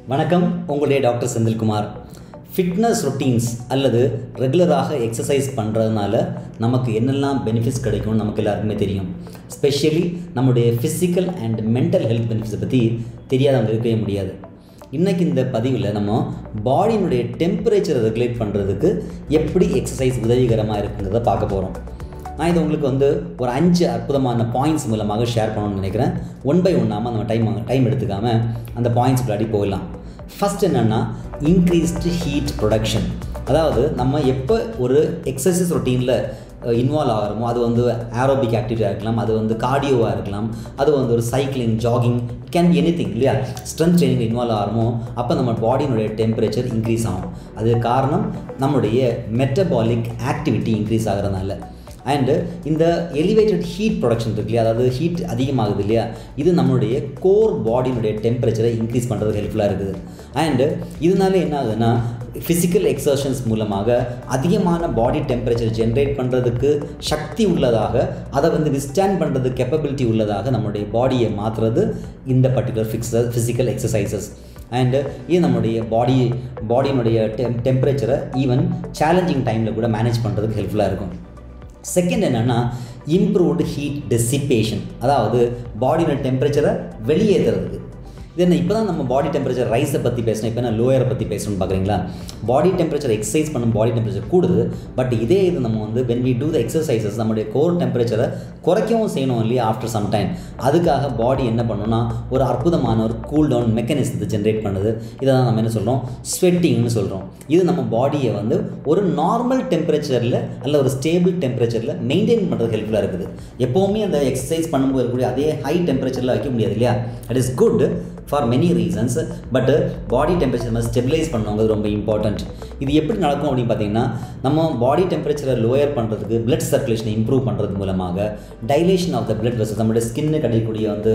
வணக்கம் உங்களுடைய doctor Senthilkumar fitness routines அல்லது ரெகுலராக எக்ஸசைஸ் பண்ணுறதுனால நமக்கு என்னெல்லாம் பெனிஃபிட்ஸ் கிடைக்கும்னு நமக்கு எல்லாருக்குமே தெரியும் ஸ்பெஷலி நம்முடைய ஃபிசிக்கல் அண்ட் மென்டல் ஹெல்த் பெனிஃபிட்ஸை பற்றி தெரியாதவங்க இருக்கவே முடியாது இன்றைக்கி இந்த பதிவில் நம்ம பாடியினுடைய டெம்பரேச்சரை ரெகுலேட் பண்ணுறதுக்கு எப்படி எக்ஸசைஸ் உதவிகரமாக இருக்குங்கிறத பார்க்க போகிறோம் நான் இது உங்களுக்கு வந்து ஒரு அஞ்சு அற்புதமான பாயிண்ட்ஸ் மூலமாக ஷேர் பண்ணணும்னு நினைக்கிறேன் ஒன் பை ஒன்னாமல் நம்ம டைம் டைம் எடுத்துக்காமல் அந்த பாயிண்ட்ஸ் விளையாடி போயிடலாம் ஃபஸ்ட் என்னென்னா இன்க்ரீஸ்டு ஹீட் ப்ரொடக்ஷன் அதாவது நம்ம எப்போ ஒரு எக்ஸசைஸ் ரொட்டீனில் இன்வால்வ் ஆகிறோமோ அது வந்து ஏரோபிக் ஆக்டிவிட்டியாக இருக்கலாம் அது வந்து கார்டியோவாக இருக்கலாம் அது வந்து ஒரு cycling jogging can anything இல்லையா ஸ்ட்ரென்த் ட்ரைனிங் இன்வால்வ் ஆகிறோமோ அப்போ நம்ம பாடியினுடைய டெம்பரேச்சர் இன்க்ரீஸ் ஆகும் அது காரணம் நம்முடைய மெட்டபாலிக் ஆக்டிவிட்டி இன்க்ரீஸ் ஆகிறதுனால அண்டு இந்த எலிவேட்டட் ஹீட் ப்ரொடக்ஷன் இருக்கு இல்லையா அதாவது ஹீட் அதிகமாகுது இல்லையா இது நம்மளுடைய கோர் பாடியினுடைய டெம்பரேச்சரை இன்க்ரீஸ் பண்ணுறதுக்கு ஹெல்ப்ஃபுல்லாக இருக்குது அண்டு இதனால என்ன ஆகுதுன்னா ஃபிசிக்கல் எக்ஸர்ஷன்ஸ் மூலமாக அதிகமான பாடி டெம்பரேச்சர் ஜென்ரேட் பண்ணுறதுக்கு சக்தி உள்ளதாக அதை வந்து விஸ்டாண்ட் பண்ணுறதுக்கு கெப்பபிலிட்டி உள்ளதாக நம்மளுடைய பாடியை மாற்றுறது இந்த particular fix physical exercises and இது நம்முடைய பாடி பாடியினுடைய டெம் டெம்பரேச்சரை ஈவன் சேலஞ்சிங் டைமில் கூட மேனேஜ் பண்ணுறதுக்கு ஹெல்ப்ஃபுல்லாக இருக்கும் செகண்ட் என்னென்னா இம்ப்ரூவ்டு ஹீட் டெசிப்பேஷன் அதாவது பாடியோட டெம்பரேச்சரை வெளியேற்றுறதுக்கு இது என்ன இப்போ தான் நம்ம பாடி டெம்பரேச்சர் ரைஸை பற்றி பேசணும் இப்போ நான் லோயரை பற்றி பேசணும்னு பார்க்குறீங்களா பாடி டெம்பரேச்சர் எக்ஸசைஸ் பண்ணும் பாடி டெம்பரேச்சர் கூடுது பட் இதே இது நம்ம வந்து when we do the exercises நம்மளுடைய கோர் டெம்பரேச்சரை குறைக்கவும் செய்யணும் இல்லையா ஆஃப்டர் சம் டைம் அதுக்காக பாடி என்ன பண்ணணும்னா ஒரு அற்புதமான ஒரு கூல் டவுன் மெக்கானிசத்தை ஜென்ரேட் பண்ணுது இதை தான் நம்ம என்ன சொல்கிறோம் ஸ்வெட்டிங்னு சொல்கிறோம் இது நம்ம பாடியை வந்து ஒரு நார்மல் டெம்பரேச்சரில் அல்ல ஒரு ஸ்டேபிள் டெம்பரேச்சரில் மெயின்டைன் பண்ணுறது ஹெல்ப்ஃபுல்லாக இருக்குது எப்போவுமே அந்த எக்ஸசைஸ் பண்ணும்போது இருக்கக்கூடிய அதே ஹை டெம்பரேச்சரில் வைக்க முடியாது இல்லையா it is good for many reasons but body temperature நம்ம ஸ்டெபிலைஸ் பண்ணுவாங்க ரொம்ப இம்பார்ட்டண்ட் இது எப்படி நடக்கும் அப்படின்னு பார்த்தீங்கன்னா நம்ம பாடி டெம்பரேச்சரை லோயர் பண்ணுறதுக்கு பிளட் சர்க்குலேஷனை இம்ப்ரூவ் பண்ணுறது மூலமாக டைலேஷன் ஆஃப் த பிளட் வெசஸ் நம்மளுடைய ஸ்கின்னு கிடைக்கக்கூடிய வந்து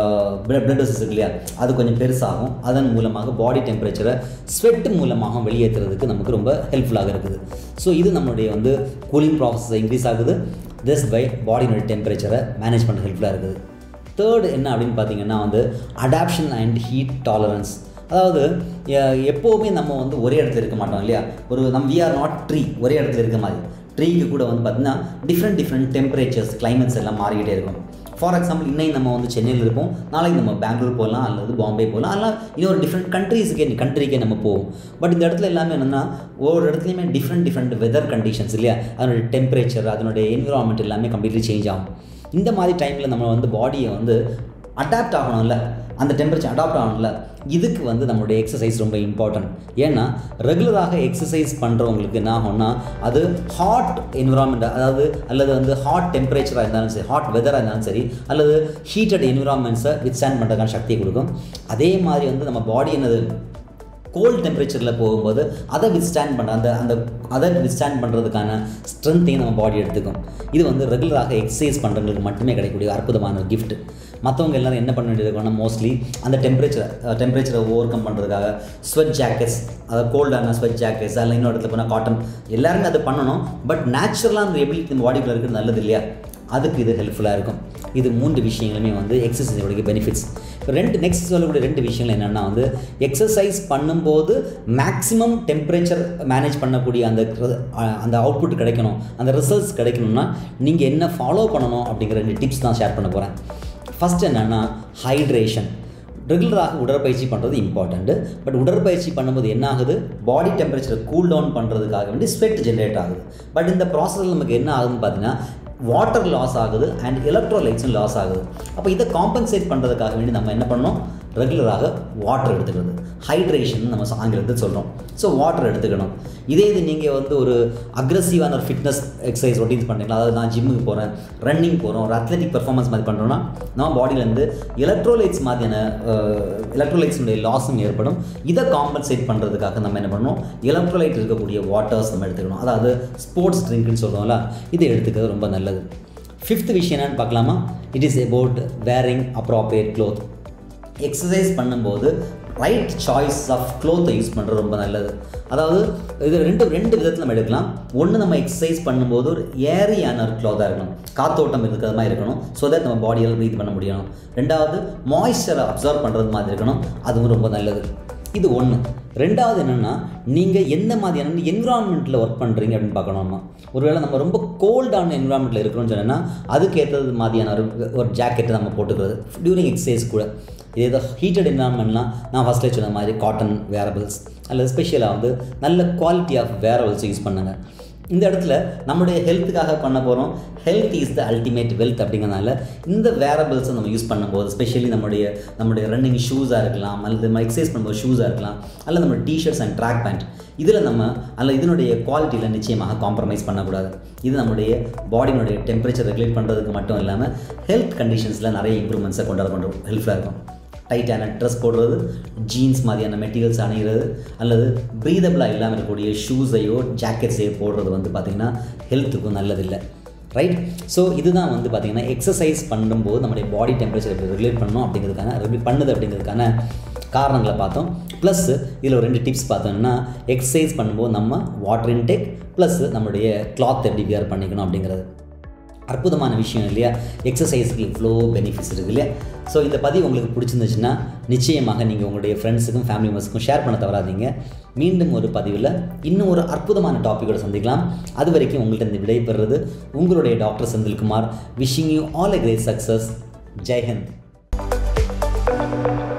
பிளட் வெசஸ் இருக்கு இல்லையா அது கொஞ்சம் பெருசாகும் அதன் மூலமாக பாடி டெம்பரேச்சரை ஸ்வெட் மூலமாக வெளியேற்றுறதுக்கு நமக்கு ரொம்ப ஹெல்ப்ஃபுல்லாக இருக்குது ஸோ இது நம்மளுடைய வந்து கூலிங் ப்ராசஸ் இன்க்ரீஸ் ஆகுது திஸ் பை பாடியினுடைய டெம்பரேச்சரை மேனேஜ் பண்ண ஹெல்ப்ஃபுல்லாக இருக்குது தேர்ட் என்ன அப்படின்னு பார்த்தீங்கன்னா வந்து அடாப்ஷன் அண்ட் ஹீட் டாலரன்ஸ் அதாவது எப்போவுமே நம்ம வந்து ஒரே இடத்துல இருக்க மாட்டோம் இல்லையா ஒரு நம்ம வி ஆர் நாட் ட்ரீ ஒரே இடத்துல இருக்க மாதிரி ட்ரீக்கு கூட வந்து பார்த்திங்கன்னா டிஃப்ரெண்ட் டிஃப்ரெண்ட் டெம்பரேச்சர்ஸ் கிளைமேட்ஸ் எல்லாம் மாறிக்கிட்டே இருக்கும் ஃபார் எக்ஸாம்பிள் இன்னைக்கு நம்ம வந்து சென்னையில் இருப்போம் நாளைக்கு நம்ம பெங்களூர் போகலாம் அல்லது பாம்பே போகலாம் அல்ல இன்னொரு டிஃப்ரெண்ட் கண்ட்ரீஸுக்கே கண்ட்ரிக்கே நம்ம போவோம் பட் இந்த இடத்துல எல்லாமே என்னென்னா ஒவ்வொரு இடத்துலையுமே டிஃப்ரெண்ட் டிஃப்ரெண்ட் வெதர் கண்டிஷன்ஸ் இல்லையா அதனுடைய டெம்பரேச்சர் அதனுடைய என்விரான்மெண்ட் எல்லாமே கம்ப்ளீட்லி சேஞ்ச் ஆகும் இந்த மாதிரி டைமில் நம்ம வந்து பாடியை வந்து அடாப்ட் ஆகணும்ல அந்த டெம்பரேச்சர் அடாப்ட் ஆகணும்ல இதுக்கு வந்து நம்மளுடைய எக்ஸசைஸ் ரொம்ப இம்பார்ட்டன்ட் ஏன்னா ரெகுலராக எக்ஸசைஸ் பண்ணுறவங்களுக்கு என்ன ஆகும்னா அது ஹாட் என்விரான்மெண்ட் அதாவது அல்லது வந்து ஹாட் டெம்பரேச்சராக இருந்தாலும் சரி ஹாட் வெதராக இருந்தாலும் சரி அல்லது ஹீட்டட் என்விரான்மெண்ட்ஸை வித் ஸ்டாண்ட் பண்ணுறதுக்கான சக்தியை கொடுக்கும் அதே மாதிரி வந்து நம்ம பாடி என்னது கோல்ட் டெம்பரேச்சரில் போகும்போது அதை வித்ஸ்டாண்ட் பண்ண அந்த அந்த அதை வித்ஸ்டாண்ட் பண்ணுறதுக்கான ஸ்ட்ரென்த்தையும் நம்ம பாடி எடுத்துக்கும் இது வந்து ரெகுலராக எக்ஸசைஸ் பண்ணுறவங்களுக்கு மட்டுமே கிடைக்கக்கூடிய அற்புதமான ஒரு கிஃப்ட் மற்றவங்க எல்லோரும் என்ன பண்ண வேண்டியது இருக்குன்னா மோஸ்ட்லி அந்த டெம்பரேச்சரை டெம்பரேச்சரை ஓவர் கம் பண்ணுறதுக்காக ஸ்வெட் ஜாக்கெட்ஸ் அதாவது கோல்டான ஸ்வெட் ஜாக்கெட்ஸ் அதில் இன்னொரு இடத்துல போனால் காட்டன் எல்லாருமே அதை பண்ணணும் பட் நேச்சுரலாக அந்த எபிலிட்டி நம்ம பாடிக்குள்ளே இருக்கிறது நல்லது இல்லையா அதுக்கு இது ஹெல்ப்ஃபுல்லாக இருக்கும் இது மூன்று விஷயங்களுமே வந்து எக்ஸசைஸோடைய பெனிஃபிட்ஸ் ரெண்டு நெக்ஸ்ட் சொல்லக்கூடிய ரெண்டு விஷயங்கள் என்னென்னா வந்து எக்ஸசைஸ் பண்ணும்போது மேக்ஸிமம் டெம்பரேச்சர் மேனேஜ் பண்ணக்கூடிய அந்த அந்த அவுட்புட் கிடைக்கணும் அந்த ரிசல்ட்ஸ் கிடைக்கணும்னா நீங்கள் என்ன ஃபாலோ பண்ணணும் அப்படிங்கிற ரெண்டு டிப்ஸ் தான் ஷேர் பண்ண போகிறேன் ஃபஸ்ட் என்னென்னா ஹைட்ரேஷன் ரெகுலராக உடற்பயிற்சி பண்ணுறது இம்பார்ட்டண்ட்டு பட் உடற்பயிற்சி பண்ணும்போது என்ன ஆகுது பாடி டெம்பரேச்சரை கூல் டவுன் பண்ணுறதுக்காக வேண்டி ஸ்வெட் ஜென்ரேட் ஆகுது பட் இந்த ப்ராசஸில் நமக்கு என்ன ஆகுதுன்னு பார்த்தீங்கன்னா வாட்டர் லாஸ் ஆகுது அண்ட் எலக்ட்ரோலைட்ஸும் லாஸ் ஆகுது அப்போ இதை காம்பன்சேட் பண்ணுறதுக்காக வேண்டி நம்ம என்ன பண்ணோம் ரெகுலராக வாட்டர் எடுத்துக்கிறது ஹைட்ரேஷன் நம்ம ஆங்கிலத்தில் சொல்கிறோம் ஸோ வாட்டர் எடுத்துக்கணும் இதே இது நீங்கள் வந்து ஒரு அக்ரஸிவான ஒரு ஃபிட்னஸ் எக்ஸசைஸ் ரொட்டீன்ஸ் பண்ணுறீங்களா அதாவது நான் ஜிம்முக்கு போகிறேன் ரன்னிங் போகிறோம் ஒரு அத்லெட்டிக் பெர்ஃபார்மன்ஸ் மாதிரி பண்ணுறோன்னா நம்ம பாடியிலேருந்து எலக்ட்ரோலைட்ஸ் மாதிரியான எலக்ட்ரோலைட்ஸுடைய லாஸும் ஏற்படும் இதை காம்பன்சேட் பண்ணுறதுக்காக நம்ம என்ன பண்ணணும் எலக்ட்ரோலைட் இருக்கக்கூடிய வாட்டர்ஸ் நம்ம எடுத்துக்கணும் அதாவது ஸ்போர்ட்ஸ் ட்ரிங்க்னு சொல்கிறோம்ல இதை எடுத்துக்கிறது ரொம்ப நல்லது ஃபிஃப்த் விஷயம் என்னென்னு பார்க்கலாமா it is about wearing appropriate cloth exercise பண்ணும்போது ரைட் சாய்ஸ் ஆஃப் க்ளோத்தை யூஸ் பண்ணுறது ரொம்ப நல்லது அதாவது இது ரெண்டு ரெண்டு விதத்தில் நம்ம எடுக்கலாம் ஒன்று நம்ம எக்ஸசைஸ் பண்ணும்போது ஒரு ஏரியான ஒரு க்ளோத்தாக இருக்கணும் காத்தோட்டம் இருக்கிறது மாதிரி இருக்கணும் ஸோ தட் நம்ம பாடியால் ப்ரீத் பண்ண முடியணும் ரெண்டாவது மாய்ஸ்சரை அப்சர்வ் பண்ணுறது மாதிரி இருக்கணும் அதுவும் ரொம்ப நல்லது இது ஒன்று ரெண்டாவது என்னென்னா நீங்கள் எந்த மாதிரியான என்விரான்மெண்ட்டில் ஒர்க் பண்ணுறீங்க அப்படின்னு பார்க்கணுமா ஒருவேளை நம்ம ரொம்ப கோல்டான என்விரான்மெண்ட்டில் இருக்கிறோம்னு சொன்னோன்னா அதுக்கேற்றது மாதிரியான ஒரு ஒரு ஜாக்கெட்டை நம்ம போட்டுக்கிறது டியூரிங் எக்ஸசைஸ் கூட இதே ஏதோ ஹீட்டட் என்விரான்மெண்ட்லாம் நான் ஃபஸ்ட்டே சொன்ன மாதிரி காட்டன் வேரபிள்ஸ் அல்லது ஸ்பெஷலாக வந்து நல்ல குவாலிட்டி ஆஃப் வேரபிள்ஸ் யூஸ் பண்ணுங்கள் இந்த இடத்துல நம்முடைய ஹெல்த்துக்காக பண்ண போகிறோம் health is the ultimate wealth அப்படிங்கிறனால இந்த வேரபிள்ஸை நம்ம யூஸ் பண்ணும்போது ஸ்பெஷலி நம்முடைய நம்முடைய ரன்னிங் ஷூஸாக இருக்கலாம் அல்லது நம்ம எக்ஸசைஸ் பண்ணும்போது ஷூஸாக இருக்கலாம் அல்லது நம்ம டிஷர்ட்ஸ் அண்ட் ட்ராக் பேண்ட் இதில் நம்ம அல்ல இதனுடைய குவாலிட்டியில் நிச்சயமாக காம்ப்ரமைஸ் பண்ணக்கூடாது இது நம்முடைய பாடியினுடைய டெம்பரேச்சர் ரெகுலேட் பண்ணுறதுக்கு மட்டும் இல்லாமல் ஹெல்த் கண்டிஷன்ஸில் நிறைய இம்ப்ரூவ்மெண்ட்ஸை கொண்டு வர கொண்டு ஹெல்ப்ஃபுல்லாக இருக்கும் டைட்டான ட்ரெஸ் போடுறது ஜீன்ஸ் மாதிரியான மெட்டீரியல்ஸ் அணிகிறது அல்லது ப்ரீதபிளாக இல்லாமல் இருக்கக்கூடிய ஷூஸையோ ஜாக்கெட்ஸையோ போடுறது வந்து பார்த்திங்கன்னா ஹெல்த்துக்கும் நல்லதில்லை ரைட் ஸோ இதுதான் வந்து பார்த்திங்கன்னா எக்ஸசைஸ் பண்ணும்போது நம்முடைய பாடி டெம்பரேச்சர் எப்படி ரெகுலேட் பண்ணணும் அப்படிங்கிறதுக்கான ரெகுலேட் பண்ணுது அப்படிங்கிறதுக்கான காரணங்களை பார்த்தோம் ப்ளஸ் இதில் ஒரு ரெண்டு டிப்ஸ் பார்த்தோம்னா எக்ஸசைஸ் பண்ணும்போது நம்ம வாட்டர் இன்டேக் ப்ளஸ் நம்மளுடைய கிளாத் எப்படி வியர் பண்ணிக்கணும் அப்படிங்கிறது அற்புதமான விஷயம் இல்லையா எக்ஸசைஸுக்கு இவ்வளோ பெனிஃபிட்ஸ் இருக்குது இல்லையா ஸோ இந்த பதிவு உங்களுக்கு பிடிச்சிருந்துச்சுன்னா நிச்சயமாக நீங்கள் உங்களுடைய ஃப்ரெண்ட்ஸுக்கும் ஃபேமிலி மெம்பர்ஸுக்கும் ஷேர் பண்ண தவறாதீங்க மீண்டும் ஒரு பதிவில் இன்னும் ஒரு அற்புதமான டாப்பிக்கோட சந்திக்கலாம் அது வரைக்கும் உங்கள்கிட்ட இந்த விடைபெறுறது உங்களுடைய doctor Senthilkumar wishing you all a great success Jai Hind